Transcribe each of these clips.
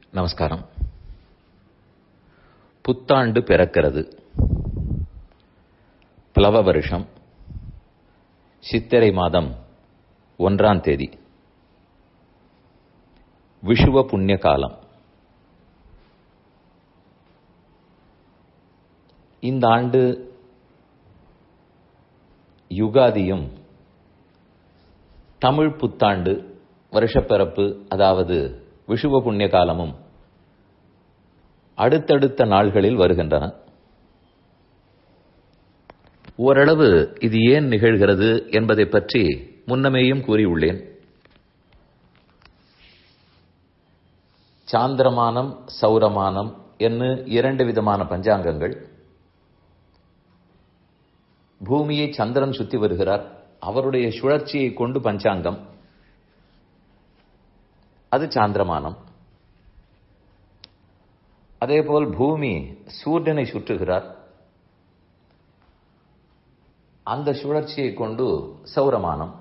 நமஸ்காரம் புத்தாண்டு பிறக்கிறது பிளவ வருஷம் சித்திரை மாதம் ஒன்றாம் தேதி விஷுவ புண்ணிய காலம் இந்த ஆண்டு யுகாதியும் தமிழ் புத்தாண்டு வருஷப்பிறப்பு அதாவது விஷுவ புண்ணிய காலமும் அடுத்தடுத்த நாள்களில் வருகின்றன ஓரளவு இது ஏன் நிகழ்கிறது என்பதை பற்றி முன்னமேயும் கூறியுள்ளேன் சாந்திரமானம் சௌரமானம் என்று இரண்டு விதமான பஞ்சாங்கங்கள் பூமியை சந்திரன் சுத்தி வருகிறார் அவருடைய சுழற்சியை கொண்டு பஞ்சாங்கம் அது சாந்திரமானம் அதேபோல் பூமி சூரியனை சுற்றுகிறார் அந்த சுழற்சியை கொண்டு சௌரமானம்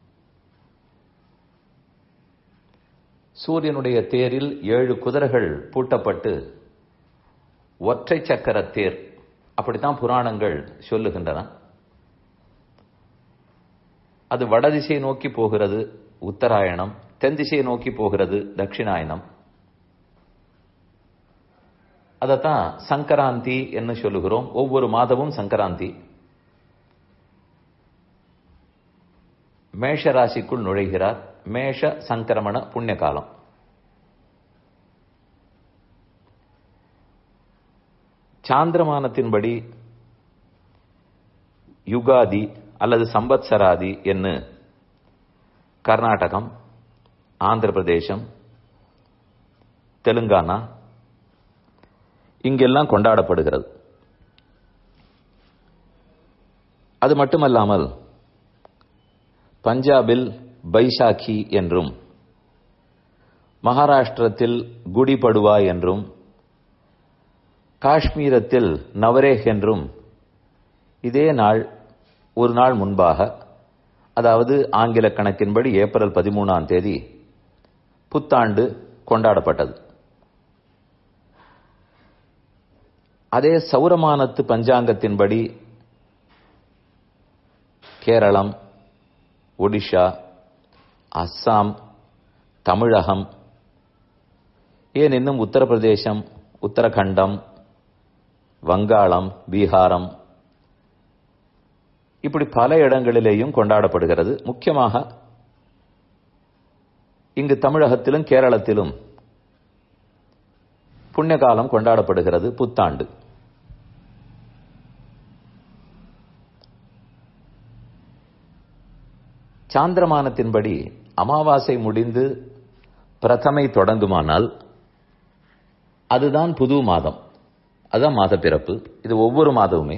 சூரியனுடைய தேரில் ஏழு குதிரைகள் பூட்டப்பட்டு ஒற்றை சக்கர தேர் அப்படித்தான் புராணங்கள் சொல்லுகின்றன அது வடதிசை நோக்கி போகிறது உத்தராயணம் தென் திசையை நோக்கி போகிறது தட்சிணாயனம் அதத்தான் சங்கராந்தி என்று சொல்லுகிறோம் ஒவ்வொரு மாதமும் சங்கராந்தி மேஷ ராசிக்குள் நுழைகிறார் மேஷ சங்கிரமண புண்ணிய காலம் சாந்திரமானத்தின்படி யுகாதி அல்லது சம்பத்சராதி என்று கர்நாடகம் ஆந்திர பிரதேசம் தெலுங்கானா இங்கெல்லாம் கொண்டாடப்படுகிறது அது மட்டுமல்லாமல் பஞ்சாபில் பைசாக்கி என்றும் மகாராஷ்டிரத்தில் குடி படுவா என்றும் காஷ்மீரத்தில் நவரேக் என்றும் இதே நாள் ஒரு நாள் முன்பாக அதாவது ஆங்கில கணக்கின்படி ஏப்ரல் பதிமூணாம் தேதி புத்தாண்டு கொண்டாடப்பட்டது அதே சௌரமானத்து பஞ்சாங்கத்தின்படி கேரளம் ஒடிஷா அஸ்ஸாம் தமிழகம் ஏன் இன்னும் உத்தரப்பிரதேசம் உத்தரகண்டம் வங்காளம் பீகாரம் இப்படி பல இடங்களிலேயும் கொண்டாடப்படுகிறது முக்கியமாக இங்கு தமிழகத்திலும் கேரளத்திலும் புண்ணிய காலம் கொண்டாடப்படுகிறது புத்தாண்டு சாந்திரமானத்தின்படி அமாவாசை முடிந்து பிரதமை தொடங்குமானால் அதுதான் புது மாதம் அதுதான் மாத பிறப்பு இது ஒவ்வொரு மாதமுமே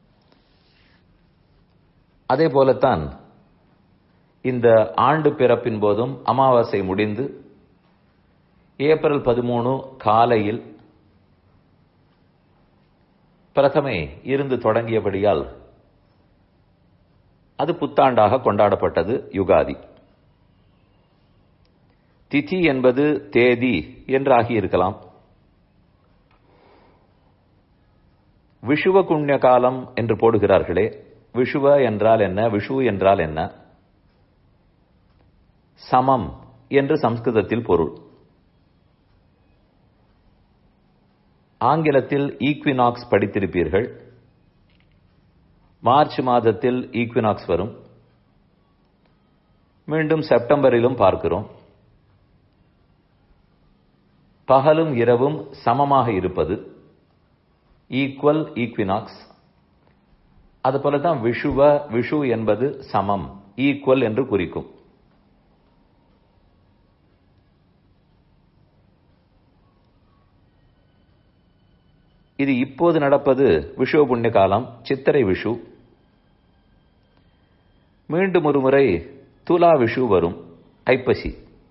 அதே போலத்தான் இந்த ஆண்டு பிறப்பின் போதும் அமாவாசை முடிந்து ஏப்ரல் பதிமூணு காலையில் பிரதமை இருந்து தொடங்கியபடியால் அது புத்தாண்டாக கொண்டாடப்பட்டது யுகாதி திதி என்பது தேதி என்றாகி இருக்கலாம் விஷுவ புண்ணிய காலம் என்று போடுகிறார்களே விஷுவ என்றால் என்ன விஷு என்றால் என்ன சமம் என்று சம்ஸ்கிருதத்தில் பொருள் ஆங்கிலத்தில் ஈக்வினாக்ஸ் படித்திருப்பீர்கள் மார்ச் மாதத்தில் ஈக்வினாக்ஸ் வரும் மீண்டும் செப்டம்பரிலும் பார்க்கிறோம் பகலும் இரவும் சமமாக இருப்பது ஈக்குவல் ஈக்வினாக்ஸ் அதுபோல தான் விஷுவ விஷு என்பது சமம் ஈக்குவல் என்று குறிக்கும் இது இப்போது நடப்பது விஷுவ புண்ணிய காலம் சித்திரை விஷு மீண்டும் ஒரு முறை துலா விஷு வரும் ஐப்பசி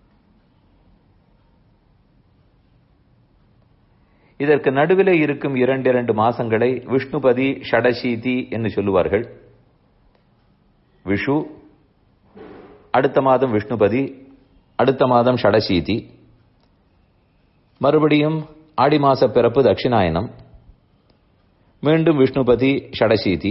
இதற்கு நடுவிலே இருக்கும் இரண்டு இரண்டு மாசங்களை விஷ்ணுபதி ஷடசீதி என்று சொல்லுவார்கள் விஷு அடுத்த மாதம் விஷ்ணுபதி அடுத்த மாதம் ஷடசீதி மறுபடியும் ஆடி மாச பிறப்பு தட்சிணாயனம் மீண்டும் விஷ்ணுபதி ஷடசீதி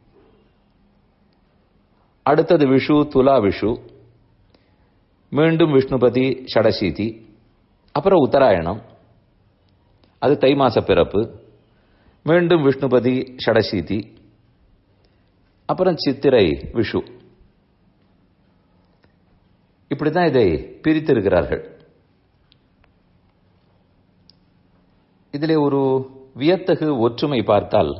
அடுத்தது விஷு துலா விஷு மீண்டும் விஷ்ணுபதி ஷடசீதி அப்புறம் உத்தராயணம் அது தை மாச பிறப்பு மீண்டும் விஷ்ணுபதி ஷடசீதி அப்புறம் சித்திரை விஷு இப்படிதான் இதை பிரித்திருக்கிறார்கள் இதிலே ஒரு வியத்தகு ஒற்றுமை பார்த்தால்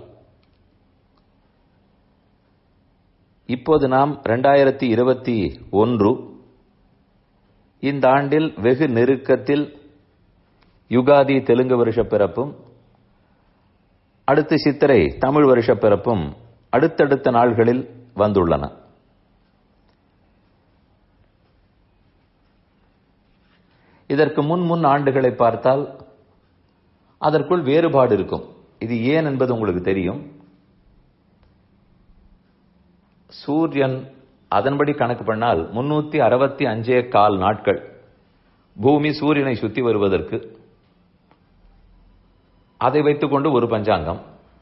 இப்போது நாம் ரெண்டாயிரத்தி இருபத்தி ஒன்று இந்த ஆண்டில் வெகு நெருக்கத்தில் யுகாதி தெலுங்கு வருஷ பிறப்பும் அடுத்து சித்திரை தமிழ் வருஷ பிறப்பும் அடுத்தடுத்த நாள்களில் வந்துள்ளன இதற்கு முன் முன் ஆண்டுகளை பார்த்தால் அதற்குள் வேறுபாடு இருக்கும் இது ஏன் என்பது உங்களுக்கு தெரியும் சூரியன் அதன்படி கணக்கு பண்ணால் முன்னூத்தி அறுபத்தி அஞ்சே கால் நாட்கள் பூமி சூரியனை சுத்தி வருவதற்கு அதை வைத்துக்கொண்டு ஒரு பஞ்சாங்கம்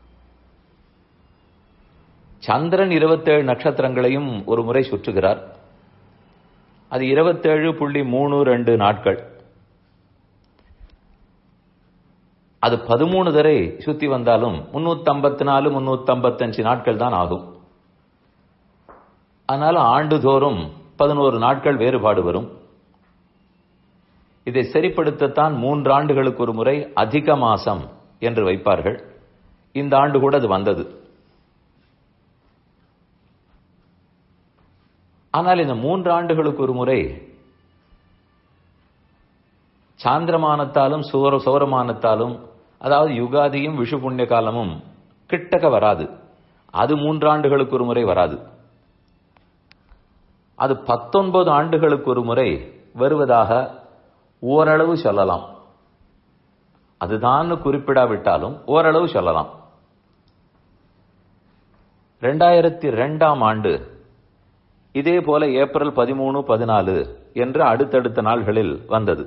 சந்திரன் இருபத்தேழு நட்சத்திரங்களையும் ஒரு முறை சுற்றுகிறார் அது இருபத்தேழு புள்ளி மூணு ரெண்டு நாட்கள் அது பதிமூணு தரை சுத்தி வந்தாலும் முன்னூத்தி ஐம்பத்தி நாலு முன்னூத்தி ஐம்பத்தஞ்சு நாட்கள் தான் ஆகும் அதனால ஆண்டுதோறும் பதினோரு நாட்கள் வேறுபாடு வரும் இதை சரிப்படுத்தத்தான் மூன்று ஆண்டுகளுக்கு ஒரு முறை அதிக மாசம் என்று வைப்பார்கள் இந்த ஆண்டு கூட அது வந்தது ஆனால் இந்த மூன்று ஆண்டுகளுக்கு ஒரு முறை சாந்திரமானத்தாலும் சோர சௌரமானத்தாலும் அதாவது யுகாதியும் விஷு புண்ணிய காலமும் கிட்டக்க வராது அது மூன்றாண்டுகளுக்கு ஒரு முறை வராது அது பத்தொன்பது ஆண்டுகளுக்கு ஒரு முறை வருவதாக ஓரளவு சொல்லலாம் அதுதான் குறிப்பிடாவிட்டாலும் ஓரளவு சொல்லலாம் ரெண்டாயிரத்தி ரெண்டாம் ஆண்டு இதே போல ஏப்ரல் பதிமூணு பதினாலு என்று அடுத்தடுத்த நாள்களில் வந்தது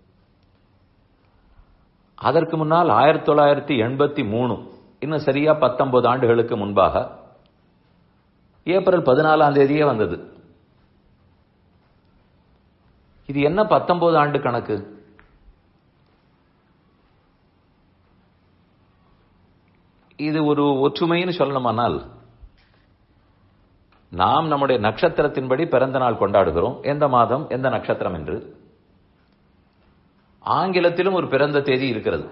அதற்கு முன்னால் ஆயிரத்தி தொள்ளாயிரத்தி எண்பத்தி மூணு இன்னும் சரியா பத்தொன்பது ஆண்டுகளுக்கு முன்பாக ஏப்ரல் பதினாலாம் தேதியே வந்தது இது என்ன பத்தொன்பது ஆண்டு கணக்கு இது ஒரு ஒற்றுமைன்னு சொல்லணுமானால் நாம் நம்முடைய நட்சத்திரத்தின்படி பிறந்த நாள் கொண்டாடுகிறோம் எந்த மாதம் எந்த நட்சத்திரம் என்று ஆங்கிலத்திலும் ஒரு பிறந்த தேதி இருக்கிறது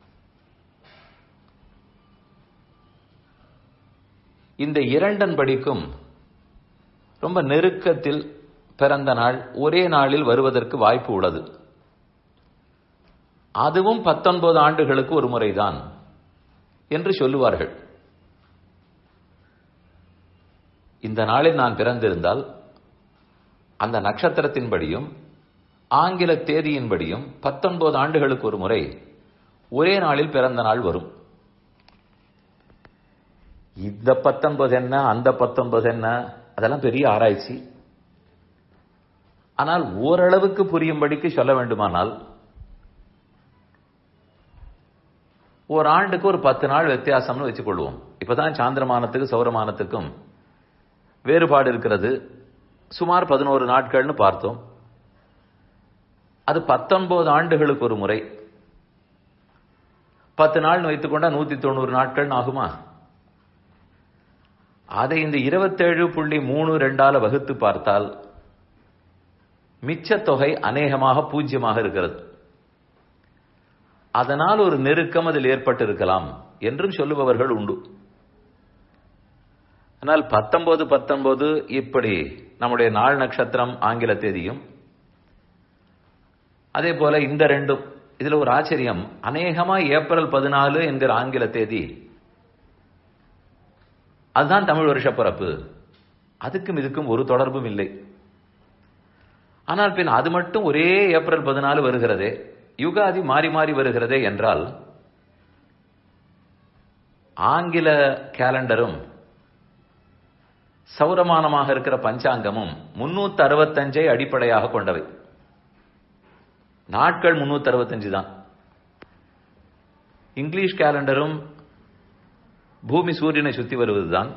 இந்த இரண்டன் படிக்கும் ரொம்ப நெருக்கத்தில் பிறந்த நாள் ஒரே நாளில் வருவதற்கு வாய்ப்பு உள்ளது அதுவும் பத்தொன்பது ஆண்டுகளுக்கு ஒரு முறைதான் என்று சொல்லுவார்கள் இந்த நாளில் நான் பிறந்திருந்தால் அந்த நட்சத்திரத்தின்படியும் ஆங்கில தேதியின்படியும் பத்தொன்பது ஆண்டுகளுக்கு ஒரு முறை ஒரே நாளில் பிறந்த நாள் வரும் இந்த பத்தொன்பது என்ன அந்த பத்தொன்பது என்ன அதெல்லாம் பெரிய ஆராய்ச்சி ஆனால் ஓரளவுக்கு புரியும்படிக்கு சொல்ல வேண்டுமானால் ஒரு ஆண்டுக்கு ஒரு பத்து நாள் வித்தியாசம்னு வச்சுக்கொள்வோம் இப்பதான் சாந்திரமானத்துக்கு சௌரமானத்துக்கும் வேறுபாடு இருக்கிறது சுமார் பதினோரு நாட்கள்னு பார்த்தோம் அது பத்தொன்பது ஆண்டுகளுக்கு ஒரு முறை பத்து நாள் வைத்துக்கொண்டா நூத்தி தொண்ணூறு நாட்கள் ஆகுமா அதை இந்த இருபத்தேழு புள்ளி மூணு ரெண்டால வகுத்து பார்த்தால் மிச்ச தொகை அநேகமாக பூஜ்யமாக இருக்கிறது அதனால் ஒரு நெருக்கம் அதில் ஏற்பட்டிருக்கலாம் என்றும் சொல்லுபவர்கள் உண்டு ஆனால் பத்தொன்பது பத்தொன்பது இப்படி நம்முடைய நாள் நட்சத்திரம் ஆங்கில தேதியும் அதே போல இந்த ரெண்டும் இதுல ஒரு ஆச்சரியம் அநேகமா ஏப்ரல் பதினாலு என்கிற ஆங்கில தேதி அதுதான் தமிழ் வருஷ பிறப்பு அதுக்கும் இதுக்கும் ஒரு தொடர்பும் இல்லை ஆனால் பின் அது மட்டும் ஒரே ஏப்ரல் பதினாலு வருகிறதே யுகாதி மாறி மாறி வருகிறதே என்றால் ஆங்கில கேலண்டரும் சௌரமானமாக இருக்கிற பஞ்சாங்கமும் முன்னூத்தி அறுபத்தஞ்சை அடிப்படையாக கொண்டவை நாட்கள் முன்னூத்தி அறுபத்தஞ்சு தான் இங்கிலீஷ் கேலண்டரும் பூமி சூரியனை சுத்தி வருவதுதான்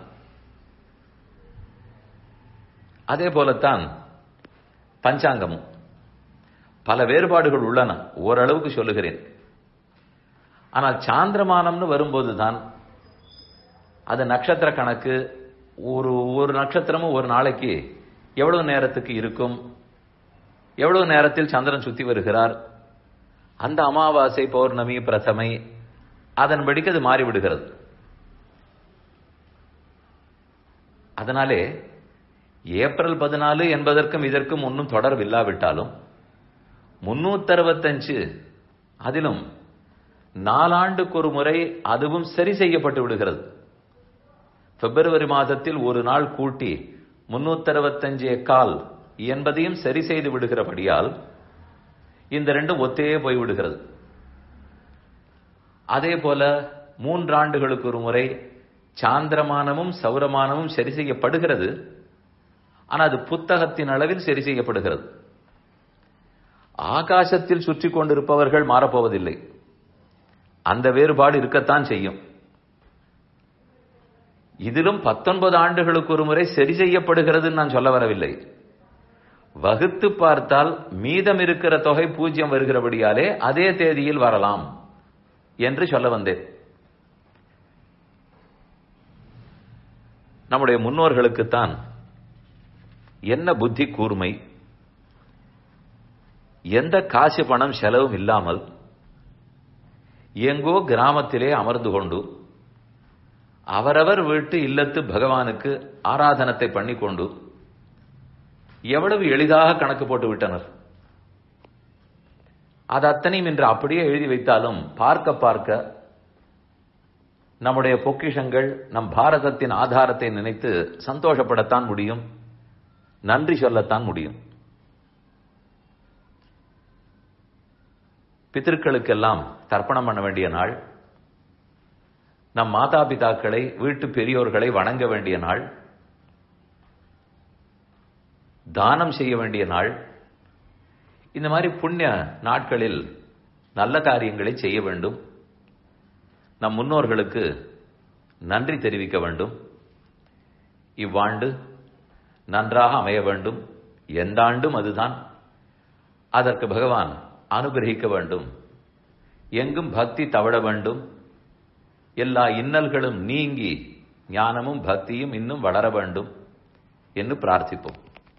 அதே போலத்தான் பஞ்சாங்கமும் பல வேறுபாடுகள் உள்ளன ஓரளவுக்கு சொல்லுகிறேன் ஆனால் சாந்திரமானம்னு வரும்போதுதான் அது நட்சத்திர கணக்கு ஒரு ஒரு நட்சத்திரமும் ஒரு நாளைக்கு எவ்வளவு நேரத்துக்கு இருக்கும் எவ்வளவு நேரத்தில் சந்திரன் சுத்தி வருகிறார் அந்த அமாவாசை பௌர்ணமி பிரதமை அதன்படிக்கு அது மாறிவிடுகிறது அதனாலே ஏப்ரல் பதினாலு என்பதற்கும் இதற்கும் ஒன்றும் தொடர்பில்லாவிட்டாலும் முன்னூத்தறுபத்தஞ்சு அதிலும் நாலாண்டுக்கு ஒரு முறை அதுவும் சரி செய்யப்பட்டு விடுகிறது பிப்ரவரி மாதத்தில் ஒரு நாள் கூட்டி முன்னூத்தறுபத்தஞ்சு கால் என்பதையும் சரி செய்து விடுகிறபடியால் இந்த ரெண்டும் ஒத்தே போய்விடுகிறது அதே போல மூன்றாண்டுகளுக்கு ஒரு முறை சாந்திரமானமும் சௌரமானமும் சரி செய்யப்படுகிறது ஆனால் அது புத்தகத்தின் அளவில் சரி செய்யப்படுகிறது ஆகாசத்தில் சுற்றி கொண்டிருப்பவர்கள் மாறப்போவதில்லை அந்த வேறுபாடு இருக்கத்தான் செய்யும் இதிலும் பத்தொன்பது ஆண்டுகளுக்கு ஒரு முறை சரி செய்யப்படுகிறது நான் சொல்ல வரவில்லை வகுத்து பார்த்தால் மீதம் இருக்கிற தொகை பூஜ்யம் வருகிறபடியாலே அதே தேதியில் வரலாம் என்று சொல்ல வந்தேன் நம்முடைய முன்னோர்களுக்குத்தான் என்ன புத்தி கூர்மை எந்த காசு பணம் செலவும் இல்லாமல் எங்கோ கிராமத்திலே அமர்ந்து கொண்டு அவரவர் வீட்டு இல்லத்து பகவானுக்கு ஆராதனத்தை பண்ணிக்கொண்டு எவ்வளவு எளிதாக கணக்கு போட்டு விட்டனர் அது அத்தனையும் இன்று அப்படியே எழுதி வைத்தாலும் பார்க்க பார்க்க நம்முடைய பொக்கிஷங்கள் நம் பாரதத்தின் ஆதாரத்தை நினைத்து சந்தோஷப்படத்தான் முடியும் நன்றி சொல்லத்தான் முடியும் பித்திருக்களுக்கெல்லாம் தர்ப்பணம் பண்ண வேண்டிய நாள் நம் மாதா பிதாக்களை வீட்டு பெரியோர்களை வணங்க வேண்டிய நாள் தானம் செய்ய வேண்டிய நாள் இந்த மாதிரி புண்ணிய நாட்களில் நல்ல காரியங்களை செய்ய வேண்டும் நம் முன்னோர்களுக்கு நன்றி தெரிவிக்க வேண்டும் இவ்வாண்டு நன்றாக அமைய வேண்டும் எந்த ஆண்டும் அதுதான் அதற்கு பகவான் அனுகிரகிக்க வேண்டும் எங்கும் பக்தி தவழ வேண்டும் எல்லா இன்னல்களும் நீங்கி ஞானமும் பக்தியும் இன்னும் வளர வேண்டும் என்று பிரார்த்திப்போம்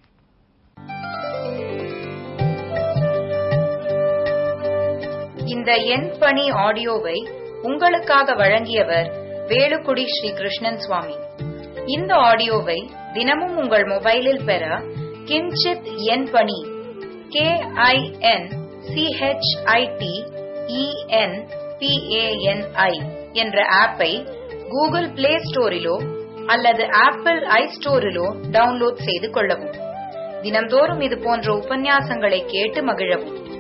இந்த எண் பணி ஆடியோவை உங்களுக்காக வழங்கியவர் வேலுக்குடி ஸ்ரீ கிருஷ்ணன் சுவாமி இந்த ஆடியோவை தினமும் உங்கள் மொபைலில் பெற கிஞ்சித் எண் பணி கே ஐ என் சிஹெச்ஐடி இஎன் பிஏஎன்ஐ என்ற ஆப்பை கூகுள் பிளே ஸ்டோரிலோ அல்லது ஆப்பிள் ஐ ஸ்டோரிலோ டவுன்லோட் செய்து கொள்ளவும் தினம்தோறும் இது போன்ற உபன்யாசங்களை கேட்டு மகிழவும்